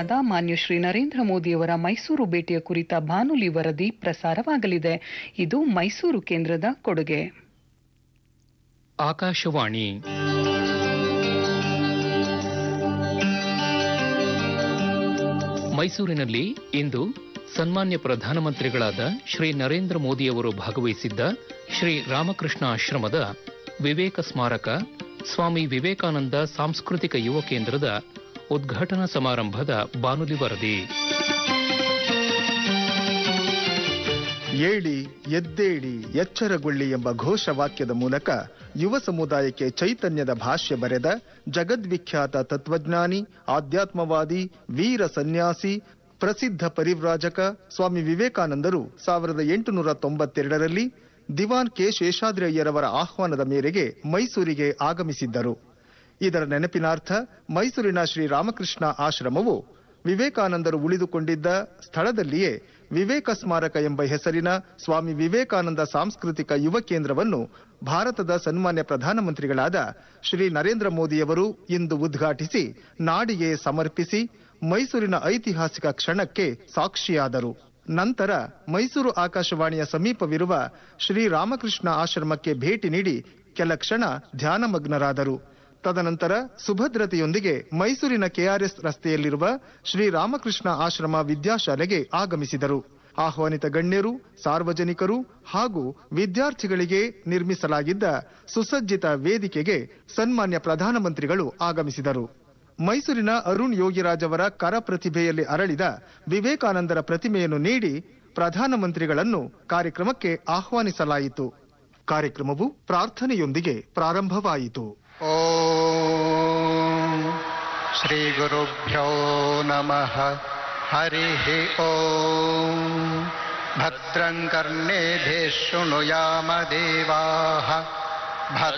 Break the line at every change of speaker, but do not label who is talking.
ಪ್ರಧಾನಮಂತ್ರಿಗಳಾದ ಮಾನ್ಯ ಶ್ರೀ ನರೇಂದ್ರ ಮೋದಿಯವರ ಮೈಸೂರು ಭೇಟಿಯ ಕುರಿತ ಬಾನುಲಿ ವರದಿ ಪ್ರಸಾರವಾಗಲಿದೆ ಇದು ಮೈಸೂರು ಕೇಂದ್ರದ ಕೊಡುಗೆ
ಆಕಾಶವಾಣಿ ಮೈಸೂರಿನಲ್ಲಿ ಇಂದು ಸನ್ಮಾನ್ಯ ಪ್ರಧಾನಮಂತ್ರಿಗಳಾದ ಶ್ರೀ ನರೇಂದ್ರ ಮೋದಿಯವರು ಭಾಗವಹಿಸಿದ್ದ ಶ್ರೀ ರಾಮಕೃಷ್ಣ ಆಶ್ರಮದ ವಿವೇಕ ಸ್ಮಾರಕ ಸ್ವಾಮಿ ವಿವೇಕಾನಂದ ಸಾಂಸ್ಕೃತಿಕ ಯುವ ಕೇಂದ್ರದ ಉದ್ಘಾಟನಾ ಸಮಾರಂಭದ ಬಾನುಲಿ ವರದಿ
ಏಳಿ ಎದ್ದೇಳಿ ಎಚ್ಚರಗೊಳ್ಳಿ ಎಂಬ ಘೋಷವಾಕ್ಯದ ಮೂಲಕ ಯುವ ಸಮುದಾಯಕ್ಕೆ ಚೈತನ್ಯದ ಭಾಷ್ಯ ಬರೆದ ಜಗದ್ವಿಖ್ಯಾತ ತತ್ವಜ್ಞಾನಿ ಆಧ್ಯಾತ್ಮವಾದಿ ವೀರ ಸನ್ಯಾಸಿ ಪ್ರಸಿದ್ಧ ಪರಿವ್ರಾಜಕ ಸ್ವಾಮಿ ವಿವೇಕಾನಂದರು ಸಾವಿರದ ಎಂಟುನೂರ ತೊಂಬತ್ತೆರಡರಲ್ಲಿ ದಿವಾನ್ ಕೆ ಶೇಷಾದ್ರಿ ಅಯ್ಯರವರ ಆಹ್ವಾನದ ಮೇರೆಗೆ ಮೈಸೂರಿಗೆ ಆಗಮಿಸಿದ್ದರು ಇದರ ನೆನಪಿನಾರ್ಥ ಮೈಸೂರಿನ ಶ್ರೀ ರಾಮಕೃಷ್ಣ ಆಶ್ರಮವು ವಿವೇಕಾನಂದರು ಉಳಿದುಕೊಂಡಿದ್ದ ಸ್ಥಳದಲ್ಲಿಯೇ ವಿವೇಕ ಸ್ಮಾರಕ ಎಂಬ ಹೆಸರಿನ ಸ್ವಾಮಿ ವಿವೇಕಾನಂದ ಸಾಂಸ್ಕೃತಿಕ ಯುವ ಕೇಂದ್ರವನ್ನು ಭಾರತದ ಸನ್ಮಾನ್ಯ ಪ್ರಧಾನಮಂತ್ರಿಗಳಾದ ಶ್ರೀ ನರೇಂದ್ರ ಮೋದಿಯವರು ಇಂದು ಉದ್ಘಾಟಿಸಿ ನಾಡಿಗೆ ಸಮರ್ಪಿಸಿ ಮೈಸೂರಿನ ಐತಿಹಾಸಿಕ ಕ್ಷಣಕ್ಕೆ ಸಾಕ್ಷಿಯಾದರು ನಂತರ ಮೈಸೂರು ಆಕಾಶವಾಣಿಯ ಸಮೀಪವಿರುವ ಶ್ರೀ ರಾಮಕೃಷ್ಣ ಆಶ್ರಮಕ್ಕೆ ಭೇಟಿ ನೀಡಿ ಕೆಲ ಕ್ಷಣ ಧ್ಯಾನಮಗ್ನರಾದರು ತದನಂತರ ಸುಭದ್ರತೆಯೊಂದಿಗೆ ಮೈಸೂರಿನ ಕೆಆರ್ಎಸ್ ರಸ್ತೆಯಲ್ಲಿರುವ ಶ್ರೀ ರಾಮಕೃಷ್ಣ ಆಶ್ರಮ ವಿದ್ಯಾಶಾಲೆಗೆ ಆಗಮಿಸಿದರು ಆಹ್ವಾನಿತ ಗಣ್ಯರು ಸಾರ್ವಜನಿಕರು ಹಾಗೂ ವಿದ್ಯಾರ್ಥಿಗಳಿಗೆ ನಿರ್ಮಿಸಲಾಗಿದ್ದ ಸುಸಜ್ಜಿತ ವೇದಿಕೆಗೆ ಸನ್ಮಾನ್ಯ ಪ್ರಧಾನಮಂತ್ರಿಗಳು ಆಗಮಿಸಿದರು ಮೈಸೂರಿನ ಅರುಣ್ ಯೋಗಿರಾಜ್ ಅವರ ಕರ ಪ್ರತಿಭೆಯಲ್ಲಿ ಅರಳಿದ ವಿವೇಕಾನಂದರ ಪ್ರತಿಮೆಯನ್ನು ನೀಡಿ ಪ್ರಧಾನಮಂತ್ರಿಗಳನ್ನು ಕಾರ್ಯಕ್ರಮಕ್ಕೆ ಆಹ್ವಾನಿಸಲಾಯಿತು ಕಾರ್ಯಕ್ರಮವು ಪ್ರಾರ್ಥನೆಯೊಂದಿಗೆ ಪ್ರಾರಂಭವಾಯಿತು
ॐ श्रीगुरुभ्यो नमः हरिः ॐ भद्रं कर्णेभिः शृणुयाम देवाः भद्